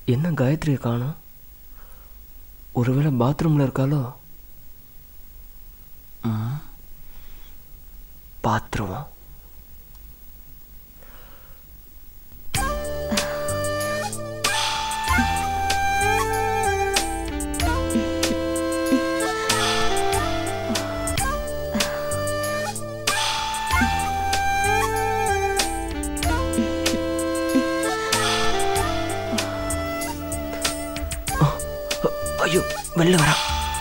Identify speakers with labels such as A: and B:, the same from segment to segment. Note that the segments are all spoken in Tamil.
A: என்ன காயத்ரியை காணோம் ஒருவேளை பாத்ரூம்ல இருக்காளோ பாத்ரூமா ஐயோ வெளில வரா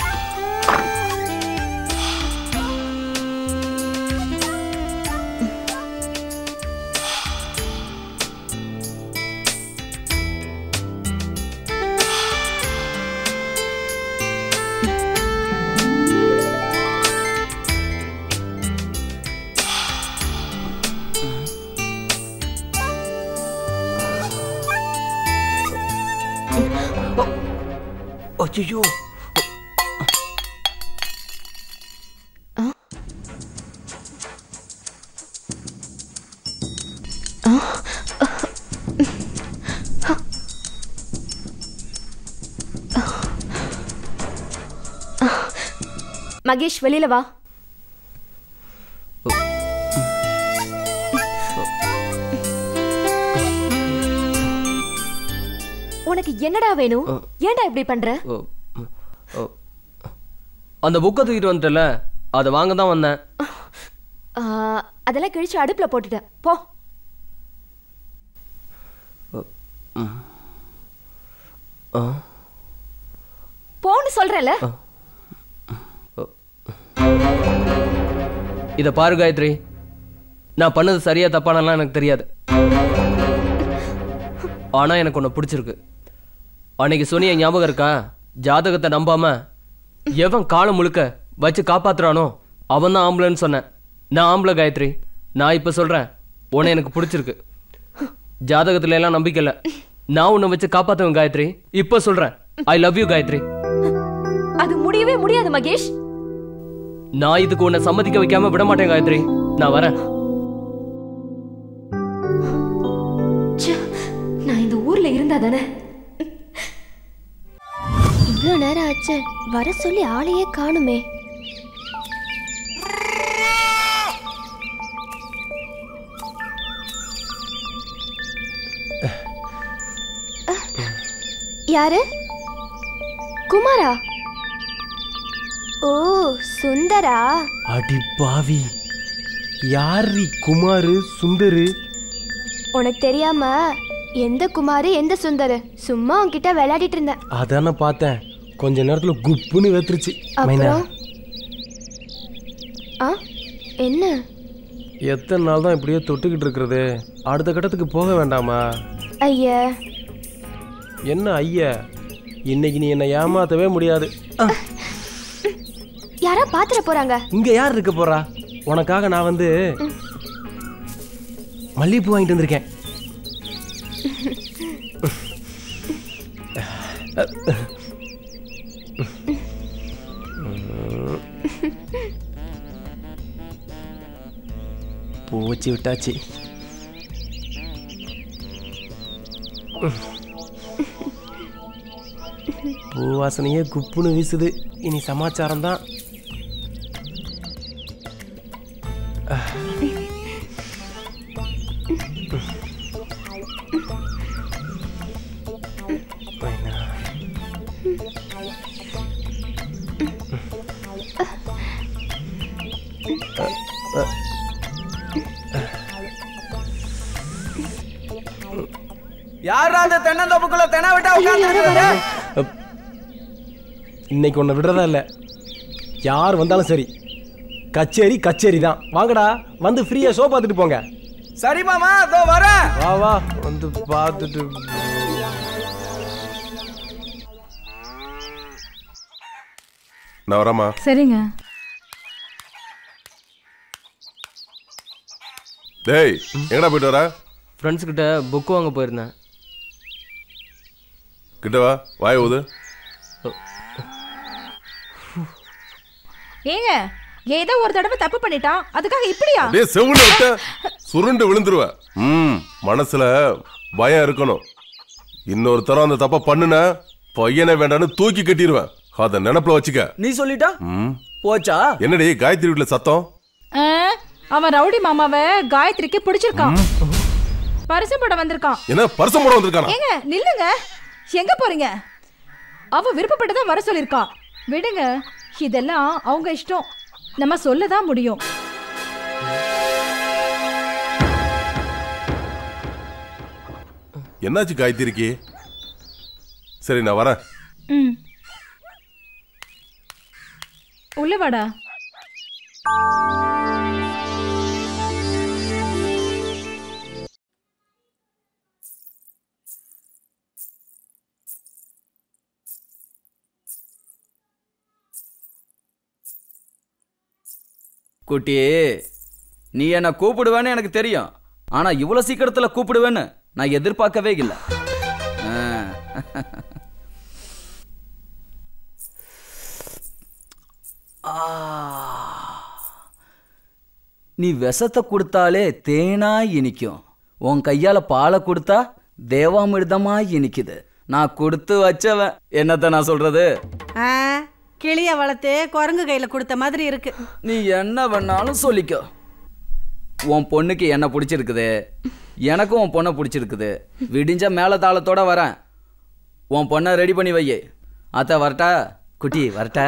A: ஐயோ
B: மகேஷ் வெளியில வா உனக்கு என்னடா வேணும் ஏன்டா இப்படி பண்ற
A: ஓ, ம், ஓ. அந்த புக்கை தூக்கிட்டு வந்துட்டல அதை வாங்க தான் வந்தேன்
B: ஆ, அதெல்லாம் கிழிச்சு அடுப்புல போட்டுட்டேன் போ
A: ஆ
B: போன்னு சொல்றேன்ல
A: இதை பாரு காயத்ரி நான் பண்ணது சரியா தப்பானலாம் எனக்கு தெரியாது ஆனா எனக்கு உன்னை பிடிச்சிருக்கு அன்னைக்கு சொன்னிய ஞாபகம் இருக்கா ஜாதகத்தை நம்பாம எவன் காலம் முழுக்க வச்சு காப்பாத்துறானோ அவன் தான் ஆம்பளைன்னு சொன்னேன் நான் ஆம்பளை காயத்ரி நான் இப்ப சொல்றேன் உன்னை எனக்கு பிடிச்சிருக்கு ஜாதகத்துல எல்லாம் நம்பிக்கை இல்ல நான் உன்னை வச்சு காப்பாத்துவேன் காயத்ரி இப்ப சொல்றேன் ஐ லவ் யூ காயத்ரி
B: அது முடியவே முடியாது மகேஷ்
A: நான் இதுக்கு உன்னை சம்மதிக்க வைக்காம விட மாட்டேன் காயத்ரி நான் வரேன்
B: ச்சே, நான் இந்த ஊர்ல இருந்தா தானே
C: இவ்வளோ நேரம் ஆச்சு வர சொல்லி ஆளையே காணுமே யாரு குமாரா ஓ சுந்தரா
D: அடி பாவி யாரு குமாரு சுந்தரு
C: உனக்கு தெரியாம எந்த குமாரு எந்த சுந்தரு சும்மா உன்கிட்ட விளையாடிட்டு இருந்தேன்
D: அதானே பார்த்தேன் கொஞ்ச நேரத்துல குப்புன்னு வெத்துருச்சு மைனா
C: அப்புறம் ஆ என்ன
D: எத்தனை நாள் தான் இப்படியே தொட்டுக்கிட்டு இருக்கிறது அடுத்த கட்டத்துக்கு போக வேண்டாமா
C: ஐயா
D: என்ன ஐயா இன்னைக்கு நீ என்னை ஏமாத்தவே முடியாது
C: யாரா பாத்துற போறாங்க
D: இங்க யார் இருக்க போறா உனக்காக நான் வந்து மல்லிகைப்பூ வாங்கிட்டு வந்திருக்கேன் பூ வச்சு விட்டாச்சு பூ வாசனையே குப்புன்னு வீசுது இனி சமாச்சாரம் தான்
E: யாரா அந்த தென்னந்தோப்புக்குள்ள தென்ன விட்டா உட்கார்ந்து
D: இன்னைக்கு உன்னை விடுறதா இல்லை யார் வந்தாலும் சரி கச்சேரி கச்சேரி தான் வாங்கடா வந்து ஃப்ரீயா ஷோ பார்த்துட்டு போங்க
E: சரி மாமா அதோ வரேன்
D: வா வா வந்து பார்த்துட்டு
F: நான் வரேம்மா
G: சரிங்க
F: டேய் எங்கடா போயிட்டு வர
A: ஃப்ரெண்ட்ஸ் கிட்ட புக் வாங்க போயிருந்தேன்
F: கிட்ட வா வாய் ஊது
G: ஏங்க ஏதோ ஒரு தடவை தப்பு பண்ணிட்டான் அதுக்காக இப்படியா
F: அப்படியே செவுல விட்ட சுருண்டு விழுந்துருவ ம் மனசுல பயம் இருக்கணும் இன்னொரு தரம் அந்த தப்ப பண்ணுன பையனை வேண்டான்னு தூக்கி கட்டிடுவேன் அத நினப்புல வச்சுக்க
E: நீ சொல்லிட்டா
F: ம்.
E: போச்சா
F: என்னடி காயத்ரி வீட்டுல சத்தம்
G: ஆ, அவன் ரவுடி மாமாவை காயத்ரிக்கு பிடிச்சிருக்கான் பரிசு போட வந்திருக்கான்
F: என்ன பரிசம் போட வந்திருக்கானா
G: ஏங்க நில்லுங்க எங்க போறீங்க அவ விருப்பப்பட்டதான் வர சொல்லிருக்கா விடுங்க இதெல்லாம் அவங்க இஷ்டம் நம்ம சொல்லதான் முடியும்
F: என்னாச்சு காயத்ரிக்கு சரி நான் வரேன்
G: ம் உள்ள வாடா
E: குட்டி நீ என்ன கூப்பிடுவேன்னு எனக்கு தெரியும் ஆனா இவ்வளவு சீக்கிரத்துல கூப்பிடுவேன்னு நான் எதிர்பார்க்கவே இல்லை ஆ. ஆ. நீ விஷத்தை கொடுத்தாலே தேனா இனிக்கும் உன் கையால பாலை கொடுத்தா தேவாமிர்தமா இனிக்குது நான் கொடுத்து வச்சவன் என்னத்த நான் சொல்றது
H: ஆ கிளிய வளர்த்து குரங்கு கையில கொடுத்த மாதிரி இருக்கு
E: நீ என்ன வேணாலும் சொல்லிக்கோ உன் பொண்ணுக்கு என்ன பிடிச்சிருக்குது எனக்கும் உன் பொண்ணை பிடிச்சிருக்குது விடிஞ்ச மேல தாளத்தோட வரேன் உன் பொண்ணை ரெடி பண்ணி வை அத்தை வரட்டா குட்டி வரட்டா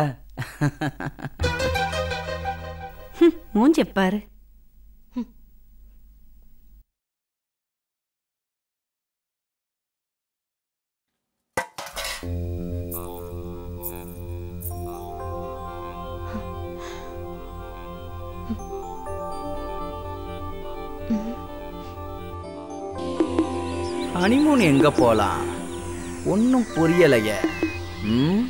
H: ஹம், மூஞ்சி பாரு
E: ஹனிமூன் எங்க போலாம் ஒன்றும் புரியலையே ம்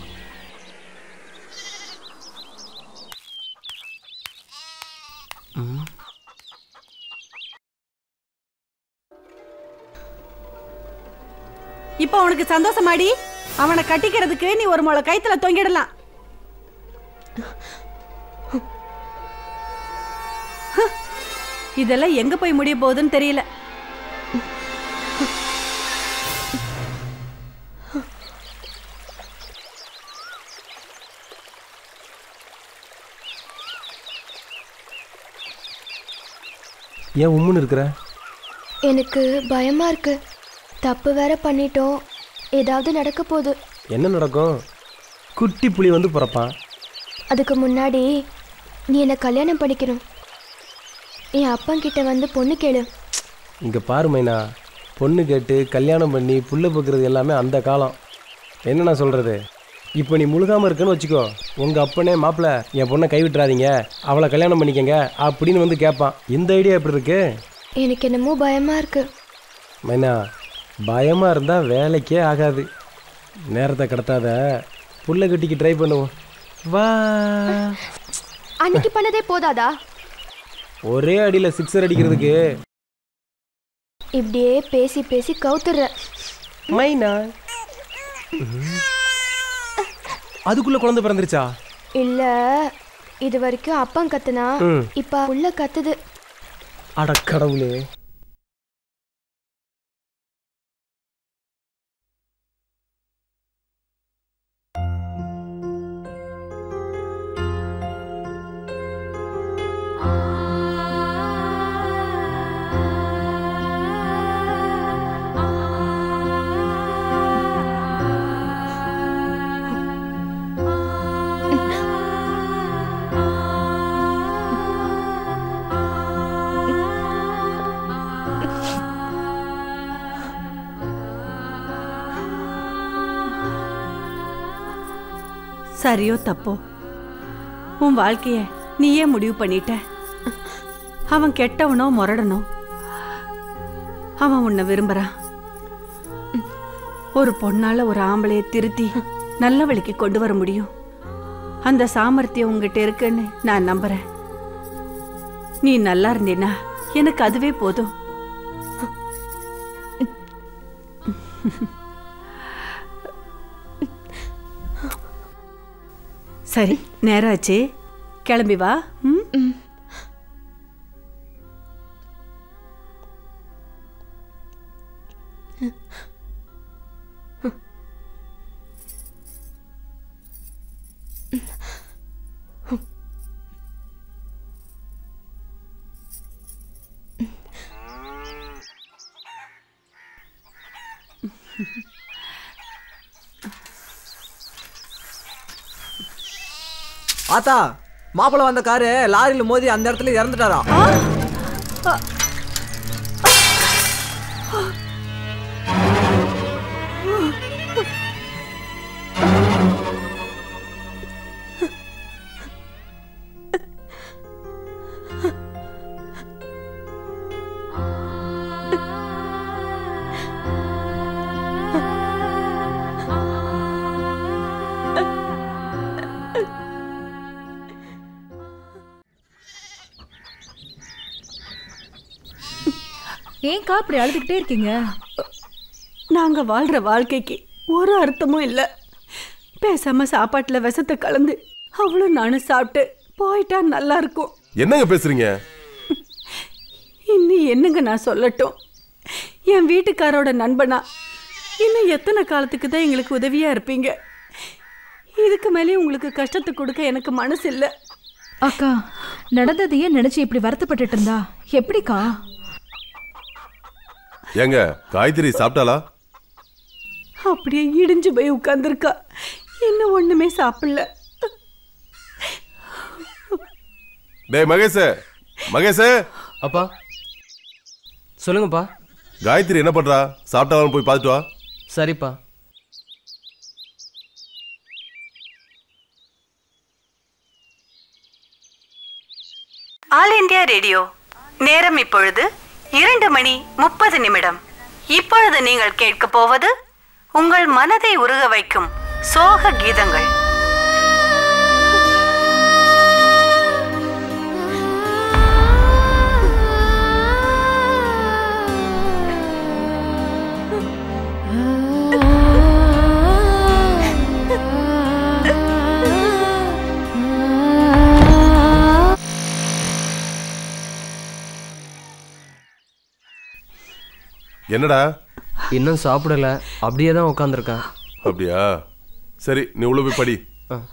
H: இப்போ உனக்கு சந்தோஷமாடி அவனை கட்டிக்கிறதுக்கு நீ ஒரு முளை கைத்துல தொங்கிடலாம் ஹ், இதெல்லாம் எங்க போய் முடிய போகுதுன்னு தெரியல
D: ஏன் உம்முன்னு இருக்கிற
C: எனக்கு பயமா இருக்கு தப்பு வேற பண்ணிட்டோம் ஏதாவது நடக்க போகுது
D: என்ன நடக்கும் குட்டி புலி வந்து பிறப்பான்
C: அதுக்கு முன்னாடி நீ என்னை கல்யாணம் பண்ணிக்கணும் என் அப்பங்கிட்ட வந்து பொண்ணு கேளு
D: இங்கே பாரு மைனா பொண்ணு கேட்டு கல்யாணம் பண்ணி புள்ள பார்க்குறது எல்லாமே அந்த காலம் என்ன நான் சொல்கிறது இப்போ நீ முழுகாமல் இருக்கன்னு வச்சுக்கோ உங்கள் அப்பனே மாப்பிள்ள என் பொண்ணை கைவிட்டுறாதீங்க அவளை கல்யாணம் பண்ணிக்கங்க அப்படின்னு வந்து கேட்பான் இந்த ஐடியா எப்படி இருக்கு
C: எனக்கு என்னமோ பயமா இருக்கு
D: மைனா பயமாக இருந்தால் வேலைக்கே ஆகாது நேரத்தை கடத்தாத புள்ள கட்டிக்கு ட்ரை பண்ணுவோம் வா
C: அன்னைக்கு பண்ணதே போதாதா
D: ஒரே அடியில் சிக்ஸர் அடிக்கிறதுக்கு
C: இப்படியே பேசி பேசி கவுத்துற
D: மைனா அதுக்குள்ள குழந்தை பிறந்துருச்சா
C: இல்ல இது வரைக்கும் அப்பன் கத்துனா
D: ம்.
C: இப்ப உள்ள கத்துது
D: அட கடவுளே
H: சரியோ தப்போ உன் வாழ்க்கைய நீயே முடிவு பண்ணிட்ட அவன் கெட்டவனோ முரடனோ அவன் உன்னை விரும்புறான் ஒரு பொண்ணால ஒரு ஆம்பளைய திருத்தி நல்ல வழிக்கு கொண்டு வர முடியும் அந்த சாமர்த்தியம் உங்ககிட்ட இருக்குன்னு நான் நம்புறேன் நீ நல்லா இருந்தீன்னா எனக்கு அதுவே போதும் சரி நேரம் ஆச்சு கிளம்பி வா ம்
I: ஆத்தா மாப்பிள்ள வந்த காரு லாரியில் மோதி அந்த இடத்துல இறந்துட்டாரா
G: ஏன்க்கா இப்படி அழுதுகிட்டே இருக்கீங்க
H: நாங்க வாழ்ற வாழ்க்கைக்கு ஒரு அர்த்தமும் இல்லை பேசாம சாப்பாட்டுல விஷத்தை கலந்து அவளும் நானும் சாப்பிட்டு போயிட்டா நல்லா இருக்கும்
F: என்னங்க பேசுறீங்க
H: இன்னும் என்னங்க நான் சொல்லட்டும் என் வீட்டுக்காரோட நண்பனா இன்னும் எத்தனை காலத்துக்கு தான் எங்களுக்கு உதவியா இருப்பீங்க இதுக்கு மேலே உங்களுக்கு கஷ்டத்தை கொடுக்க எனக்கு மனசு இல்லை
G: அக்கா நடந்ததையே நினைச்சு இப்படி வருத்தப்பட்டுட்டு இருந்தா எப்படிக்கா
F: ஏங்க காய்கறி சாப்பிட்டாளா
H: அப்படியே இடிஞ்சு போய் உட்காந்துருக்கா இன்னும் ஒண்ணுமே சாப்பிடல
F: டேய் மகேஷ் மகேஷ்
A: அப்பா சொல்லுங்கப்பா
F: காயத்ரி என்ன பண்றா சாப்பிட்டாலும் போய் பார்த்துட்டு வா
A: சரிப்பா
H: ஆல் இந்தியா ரேடியோ நேரம் இப்பொழுது இரண்டு மணி முப்பது நிமிடம் இப்பொழுது நீங்கள் கேட்கப் போவது உங்கள் மனதை உருக வைக்கும் சோக கீதங்கள்
F: என்னடா
A: இன்னும் சாப்பிடல அப்படியே தான் உட்காந்துருக்கேன்
F: அப்படியா சரி நீ உள்ள போய் படி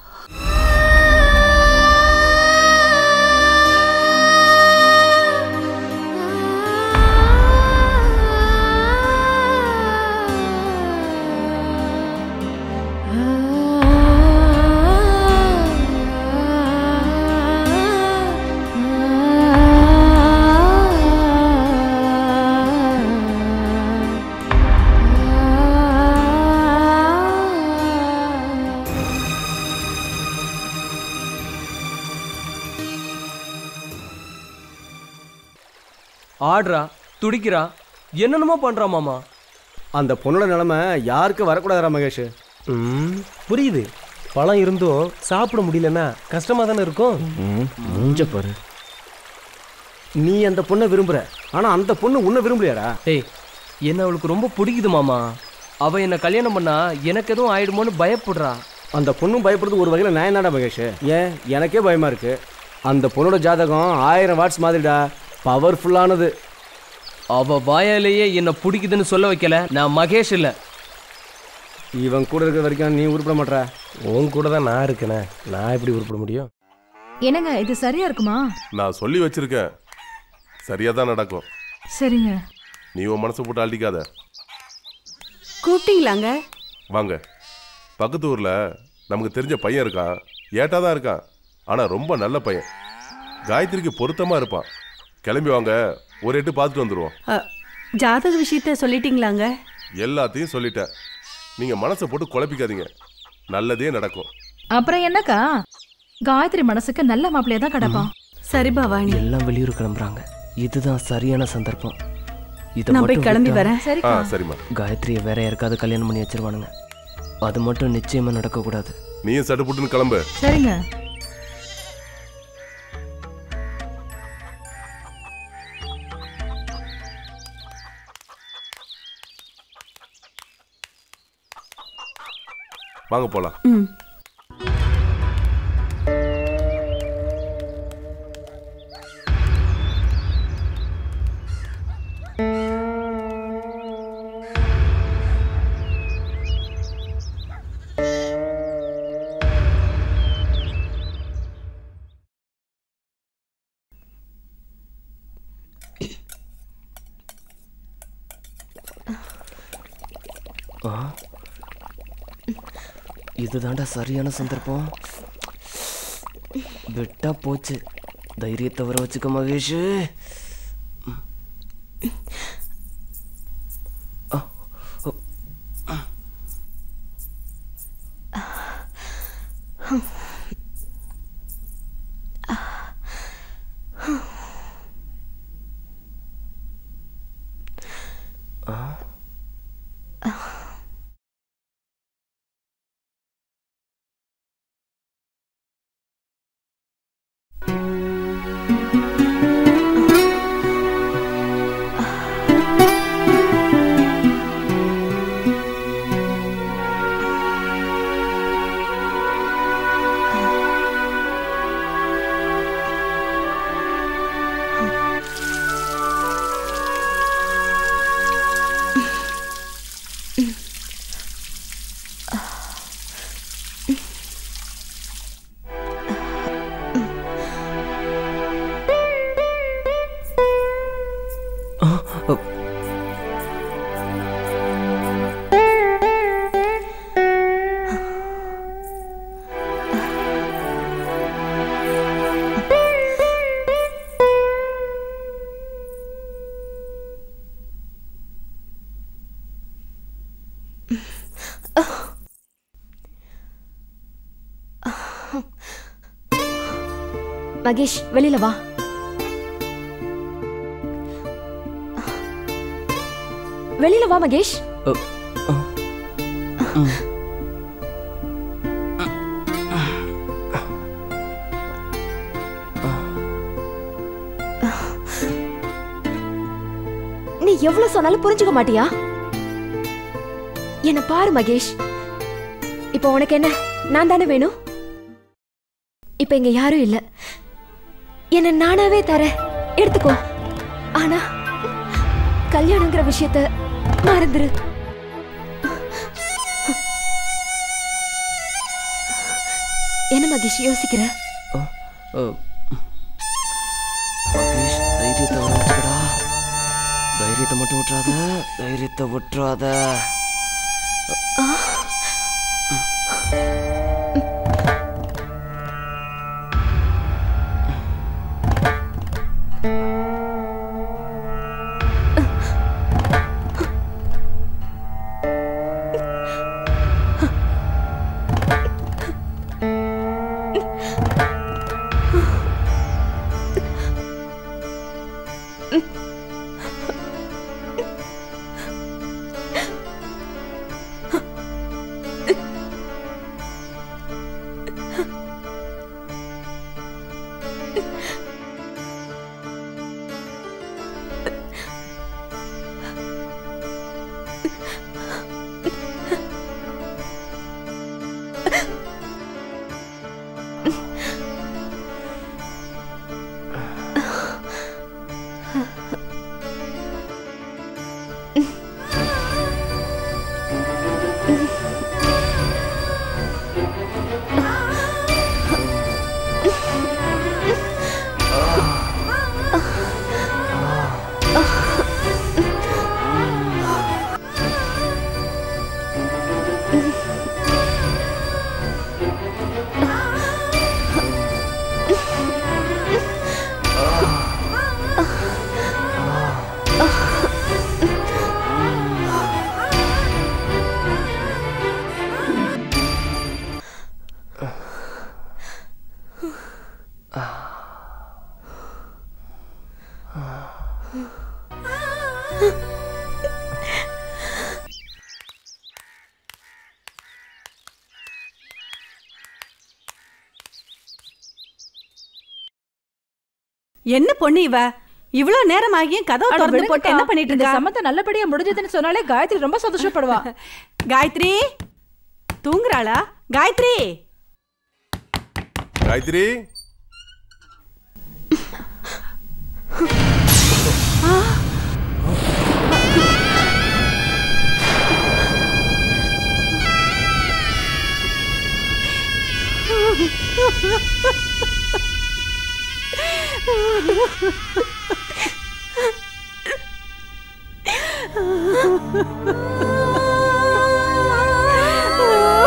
A: ஆடுறா துடிக்கிறா என்னென்னமோ பண்றா மாமா
J: அந்த பொண்ணோட நிலைமை யாருக்கு வரக்கூடாதுடா மகேஷ்
D: ம் புரியுது பழம் இருந்தும் சாப்பிட முடியலன்னா கஷ்டமா தானே இருக்கும்
J: மூஞ்ச பாரு நீ அந்த பொண்ணை விரும்புற ஆனா அந்த பொண்ணு உன்னை விரும்பலையாடா
A: ஏய் என்ன அவளுக்கு ரொம்ப பிடிக்குது மாமா அவ என்ன கல்யாணம் பண்ணா எனக்கு எதுவும் ஆயிடுமோன்னு பயப்படுறா
J: அந்த பொண்ணும் பயப்படுறது ஒரு வகையில் நியாயம் தான்டா மகேஷ் ஏன் எனக்கே பயமா இருக்கு அந்த பொண்ணோட ஜாதகம் ஆயிரம் வாட்ஸ் மாதிரிடா பவர்ஃபுல்லானது
A: அவ வாயாலேயே என்ன பிடிக்குதுன்னு சொல்ல வைக்கல நான் மகேஷ் இல்ல
J: இவன் கூட இருக்கிற வரைக்கும் நீ உருப்பட மாட்ற
D: உன் கூட தான் நான் இருக்கேனே நான் எப்படி உருப்பிட முடியும்
G: என்னங்க இது சரியா இருக்குமா
F: நான் சொல்லி வச்சிருக்கேன் சரியா தான் நடக்கும்
G: சரிங்க
F: நீ உன் மனசை போட்டு அள்ளிக்காத
H: கூப்பிட்டீங்களாங்க
F: வாங்க பக்கத்து ஊர்ல நமக்கு தெரிஞ்ச பையன் இருக்கான் ஏட்டா தான் இருக்கான் ஆனா ரொம்ப நல்ல பையன் காயத்ரிக்கு பொருத்தமா இருப்பான் கிளம்பி வாங்க ஒரு எட்டு பார்த்துட்டு வந்துருவோம்
H: அ, ஜாதக விஷயத்த சொல்லிட்டீங்களாங்க
F: எல்லாத்தையும் சொல்லிட்டேன் நீங்க மனசை போட்டு குழப்பிக்காதீங்க நல்லதே நடக்கும்
G: அப்புறம் என்னக்கா காயத்ரி மனசுக்கு நல்ல மாப்பிள்ளையா தான் கிடப்பான்
H: சரி பவானி
A: எல்லாம் வெளியூர் கிளம்புறாங்க இதுதான் சரியான சந்தர்ப்பம் இதை
H: நான் போய்
A: மட்டும்
H: கிளம்பி
A: விட்டா
H: வரேன்
F: ஆ
G: சரிக்கா
F: சரிம்மா
A: காயத்ரியை வேற யாருக்காவது கல்யாணம் பண்ணி வச்சிருவானுங்க அது மட்டும் நிச்சயமா நடக்கக்கூடாது
F: நீயும் சட்டு புட்டுன்னு கிளம்பு
G: சரிங்க
F: வாங்க போலாம்
H: ம்
A: ஆ இதுதான்டா சரியான சந்தர்ப்பம் விட்டா போச்சு தைரியத்தை வர வச்சுக்க மகேஷ்
C: மகேஷ் வெளியில வா வெளியில வா மகேஷ் நீ எவ்வளவு சொன்னாலும் புரிஞ்சுக்க மாட்டியா என்ன பாரு மகேஷ் இப்போ உனக்கு என்ன நான் தானே வேணும் இப்ப இங்க யாரும் இல்ல என்ன நானாவே தரேன் எடுத்துக்கோ ஆனா கல்யாணங்கிற விஷயத்த மறந்துரு என்ன மகேஷ் யோசிக்கிற
A: மகேஷ் தைரியத்தை வர வச்சுக்கடா தைரியத்தை மட்டும் விட்டுறாத தைரியத்தை விட்டுறாத
H: என்ன பொண்ணு இவ இவ்ளோ நேரம் ஆகியும் கதவு
G: அட
H: திறந்து
G: விடுங்கக்கா.
H: போட்டு என்ன பண்ணிட்டு
G: இந்த
H: இருக்கா
G: சம்மந்தம் நல்லபடியா முடிஞ்சதுன்னு சொன்னாலே காயத்ரி ரொம்ப சந்தோஷப்படுவா
H: காயத்ரி தூங்குறாளா காயத்ரி
F: காயத்ரி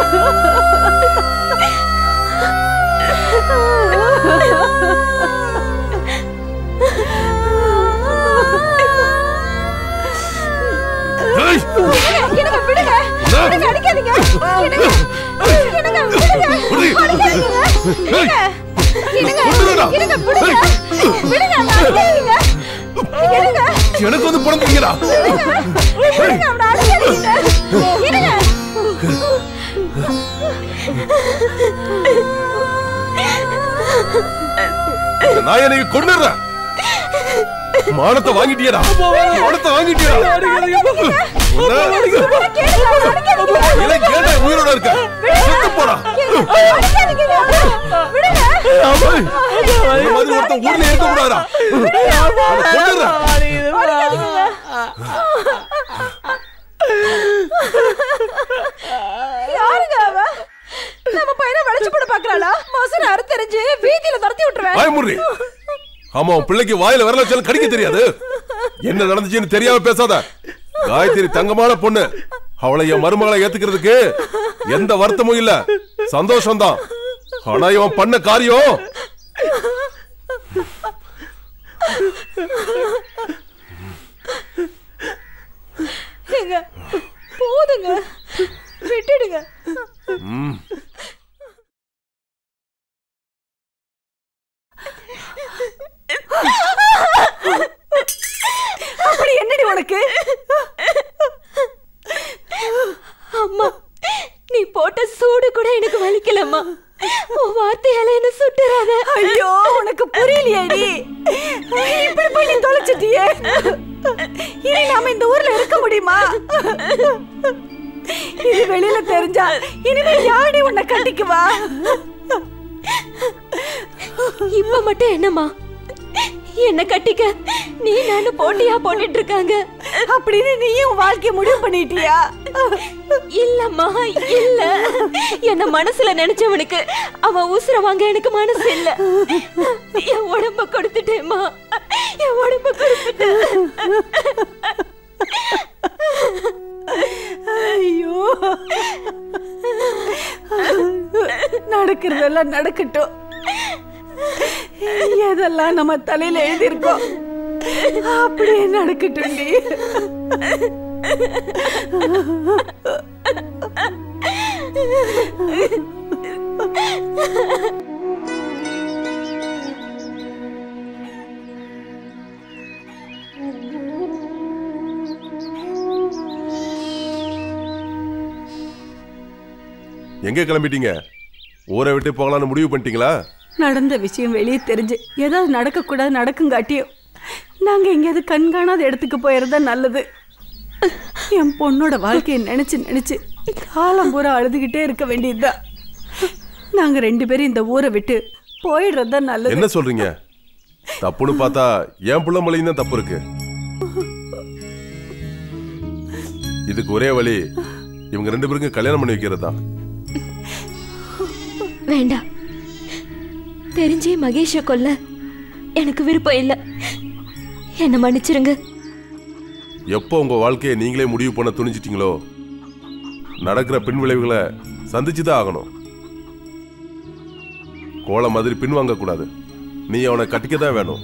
F: ஏய்,
G: என்னங்க விடுங்க விடுங்க அடிக்காதீங்க என்னங்க என்னங்க விடுங்க அடிக்காதீங்க
F: ஏய்,
G: என்னங்க
F: கொன்னுடுடா.
G: என்னங்க விடுங்க விடுங்க அவனை அடிக்காதீங்க என்னங்க
F: எனக்கு வந்து பணம் தீங்கடா
G: விடுங்க அவனை அடிக்காதீங்க என்னங்க
F: நான் என்னைக்கு கொண்டுறேன் மானத்தை வாங்கிட்டியடா மானத்தை வாங்கிட்டியடா உன்னை- இதை கேட்ட உயிரோட இருக்க செத்து போடா இந்த மாதிரி ஒருத்தன் ஊர்ல இருக்க கூடாதா கொண்டுறேன்
G: யாருங்க அவ நம்ம பையனை வளைச்சு போட பாக்குறாளா மசன அறுத்தறிஞ்சு வீதியில துரத்தி விட்டுருவேன்
F: பயமுறி ஆமா உன் பிள்ளைக்கு வாயில விரல வச்சாலும் கடிக்க தெரியாது என்ன நடந்துச்சுன்னு தெரியாம பேசாத காயத்ரி தங்கமான பொண்ணு அவளை என் மருமகளை ஏத்துக்கிறதுக்கு எந்த வருத்தமும் இல்ல சந்தோஷம்தான் ஆனா இவன் பண்ண காரியம்
G: ஏங்க போதுங்க விட்டுடுங்க
F: ம்.
G: அப்படி என்னடி உனக்கு
C: அம்மா நீ போட்ட சூடு கூட எனக்கு வலிக்கலம்மா உன் வார்த்தையால என்ன சுட்டுறாத
G: ஐயோ உனக்கு புரியலையேடி இப்படி பண்ணி தொலைச்சிட்டியே இனி நாம இந்த ஊர்ல இருக்க முடியுமா இது வெளியில தெரிஞ்சா இனிமே யாடி உன்னை கட்டிக்குவா
C: இப்ப மட்டும் என்னம்மா என்ன கட்டிக்க நீ நானும் போட்டியா போட்டுட்டு இருக்காங்க
G: அப்படின்னு நீயும் வாழ்க்கைய முடிவு பண்ணிட்டியா
C: இல்லம்மா இல்ல என்ன மனசுல நினைச்சவனுக்கு அவன் உசுர வாங்க எனக்கு மனசு இல்ல என் உடம்ப கொடுத்துட்டேம்மா என் உடம்ப கொடுத்துட்டேன்
G: ஐயோ நடக்கிறதெல்லாம் நடக்கட்டும் எதெல்லாம் நம்ம தலையில எழுதியிருக்கோம் அப்படியே நடக்கட்டும்
F: எங்க கிளம்பிட்டீங்க ஊரை விட்டு போகலான்னு முடிவு பண்ணிட்டீங்களா
G: நடந்த விஷயம் வெளியே தெரிஞ்சு ஏதாவது நடக்கக்கூடாது நடக்குங்காட்டியும் நாங்க எங்கேயாவது கண்காணாத இடத்துக்கு போயிருந்தா நல்லது என் பொண்ணோட வாழ்க்கையை நினைச்சு நினைச்சு காலம் பூரா அழுதுகிட்டே இருக்க வேண்டியதுதான் நாங்க ரெண்டு பேரும் இந்த ஊரை விட்டு போயிடுறது தான் நல்லது
F: என்ன சொல்றீங்க தப்புன்னு பார்த்தா என் புள்ள மலையும் தான் தப்பு இருக்கு இதுக்கு ஒரே வழி இவங்க ரெண்டு பேருக்கும் கல்யாணம் பண்ணி வைக்கிறது தான்
C: வேண்டாம் தெரிஞ்சே மகேஷ கொல்ல எனக்கு விருப்பம் இல்ல என்ன மன்னிச்சிருங்க
F: எப்போ உங்க வாழ்க்கையை நீங்களே முடிவு பண்ண துணிஞ்சிட்டீங்களோ நடக்கிற பின் விளைவுகளை சந்திச்சு தான் ஆகணும் கோலை மாதிரி பின்வாங்க கூடாது நீ அவனை கட்டிக்க தான் வேணும்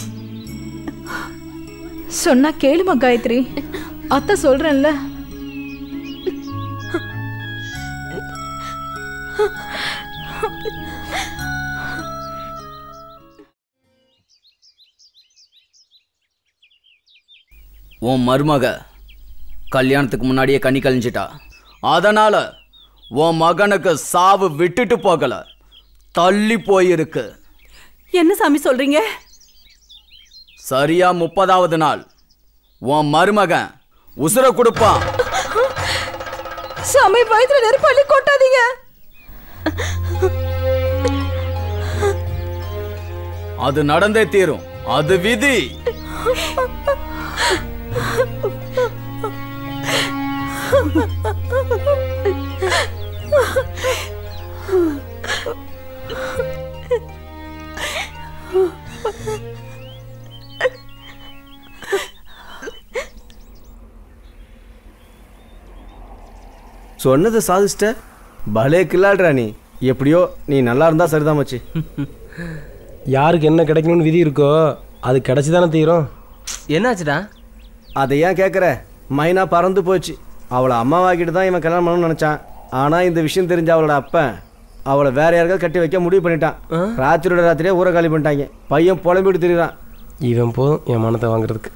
G: சொன்னா கேளுமா காயத்ரி அத்தை சொல்றேன்ல
E: உன் மருமக கல்யாணத்துக்கு முன்னாடியே கண்ணி கழிஞ்சிட்டா அதனால உன் மகனுக்கு சாவு விட்டுட்டு போகல தள்ளி போயிருக்கு
G: என்ன சாமி சொல்றீங்க
E: சரியா முப்பதாவது நாள் உன் மருமகன் உசுர கொடுப்பான்
G: சாமி வயிற்றுல நெருப்பள்ளி கொட்டாதீங்க
E: அது நடந்தே தீரும் அது விதி
J: சொன்னதை சாதிச்சிட்ட பலே கில்லாடுறா நீ எப்படியோ நீ நல்லா இருந்தா சரிதான் மச்சி
D: யாருக்கு என்ன கிடைக்கணும்னு விதி இருக்கோ அது கிடைச்சி தானே தீரும்
A: என்னாச்சுடா
J: அதை ஏன் கேட்குற மைனா பறந்து போச்சு அவளை அம்மாவாக்கிட்டு தான் இவன் கல்யாணம் பண்ணணும்னு நினச்சான் ஆனால் இந்த விஷயம் தெரிஞ்ச அவளோட அப்பன் அவளை வேற யாருக்காவது கட்டி வைக்க முடிவு பண்ணிட்டான் ராத்திரியோட ராத்திரியே ஊரை காலி பண்ணிட்டாங்க பையன் புலம்பிட்டு திரியிறான்
D: இவன் போதும் என் மனத்தை வாங்குறதுக்கு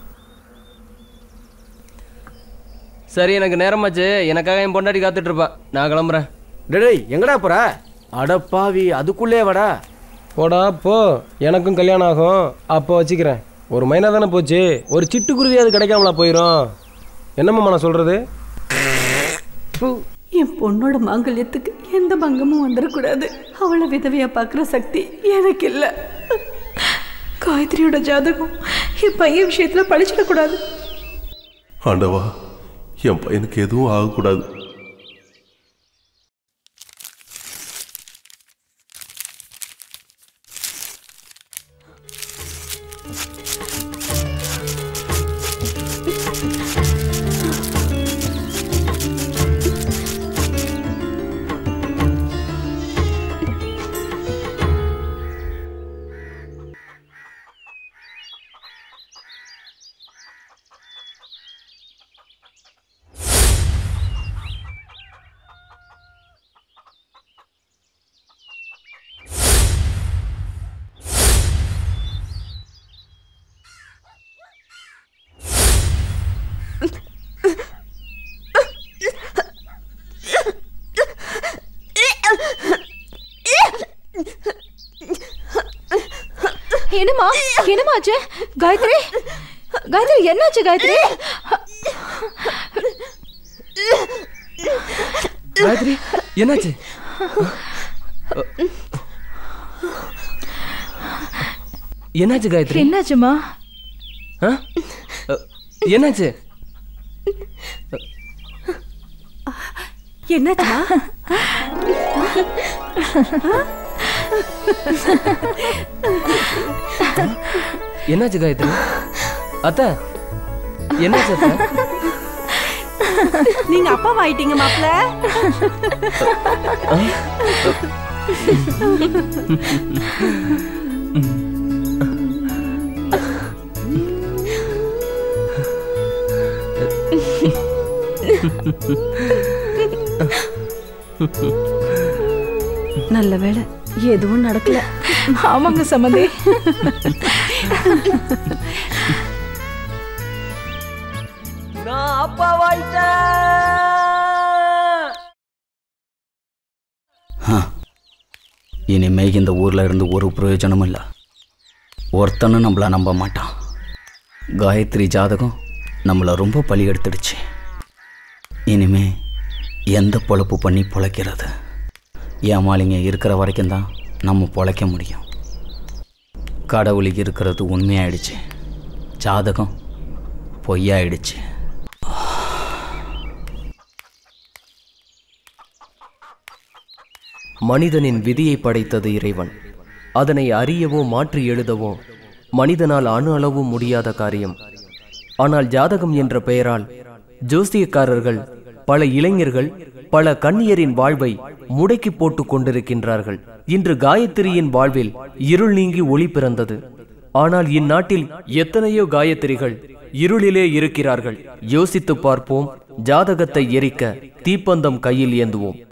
A: சரி எனக்கு நேரமாச்சு எனக்காக என் பொண்டாட்டி காத்துட்டு இருப்பா நான் கிளம்புறேன்
J: டேய் எங்கடா போற அடப்பாவி அதுக்குள்ளே வாடா
D: போடா போ எனக்கும் கல்யாணம் ஆகும் அப்போ வச்சுக்கிறேன் ஒரு மைனா தானே போச்சு ஒரு சிட்டுக்குருவி அது கிடைக்காமலா போயிடும் என்னம்மா நான் சொல்கிறது
G: என் பொண்ணோட மாங்கல்யத்துக்கு எந்த பங்கமும் வந்துடக்கூடாது அவளை விதவையா பார்க்குற சக்தி எனக்கு இல்லை காயத்ரியோட ஜாதகம் என் பையன் விஷயத்துல பழிச்சிடக்கூடாது
F: ஆண்டவா என் பையனுக்கு எதுவும் ஆகக்கூடாது
C: என்னம்மா என்னம்மா ஆச்சு காயத்ரி காயத்ரி என்னாச்சு காயத்ரி
A: காயத்ரி என்னாச்சு என்னாச்சு காயத்ரி
C: என்னாச்சுமா
A: ஆ? அ, என்னாச்சு
G: என்னாச்சுமா
A: என்னாச்சு காயத்ரி அத்தை என்னாச்சு அத்தை
G: நீங்க அப்பாவா ஆயிட்டீங்க மாப்பிள்ள நல்ல வேளை எதுவும் நடக்கல
B: ஆமாங்க சம்மந்தி
A: நான் அப்பாவாயிட்டேன்
E: இனிமே இந்த ஊரில் இருந்து ஒரு பிரயோஜனமும் இல்லை ஒருத்தனும் நம்மள நம்ப மாட்டான் காயத்ரி ஜாதகம் நம்மளை ரொம்ப பலி எடுத்துடுச்சு இனிமே எந்த பொழப்பு பண்ணி பொழைக்கிறது ஏமாளிங்க இருக்கிற வரைக்கும் தான் நம்ம பொழைக்க முடியும் கடவுளுக்கு இருக்கிறது உண்மையாயிடுச்சு ஜாதகம் பொய்யாயிடுச்சு
A: மனிதனின் விதியை படைத்தது இறைவன் அதனை அறியவோ மாற்றி எழுதவோ மனிதனால் அணு அளவும் முடியாத காரியம் ஆனால் ஜாதகம் என்ற பெயரால் ஜோசியக்காரர்கள் பல இளைஞர்கள் பல கன்னியரின் வாழ்வை முடக்கி போட்டுக் கொண்டிருக்கின்றார்கள் இன்று காயத்ரியின் வாழ்வில் இருள் நீங்கி ஒளி பிறந்தது ஆனால் இந்நாட்டில் எத்தனையோ காயத்ரிகள் இருளிலே இருக்கிறார்கள் யோசித்துப் பார்ப்போம் ஜாதகத்தை எரிக்க தீப்பந்தம் கையில் ஏந்துவோம்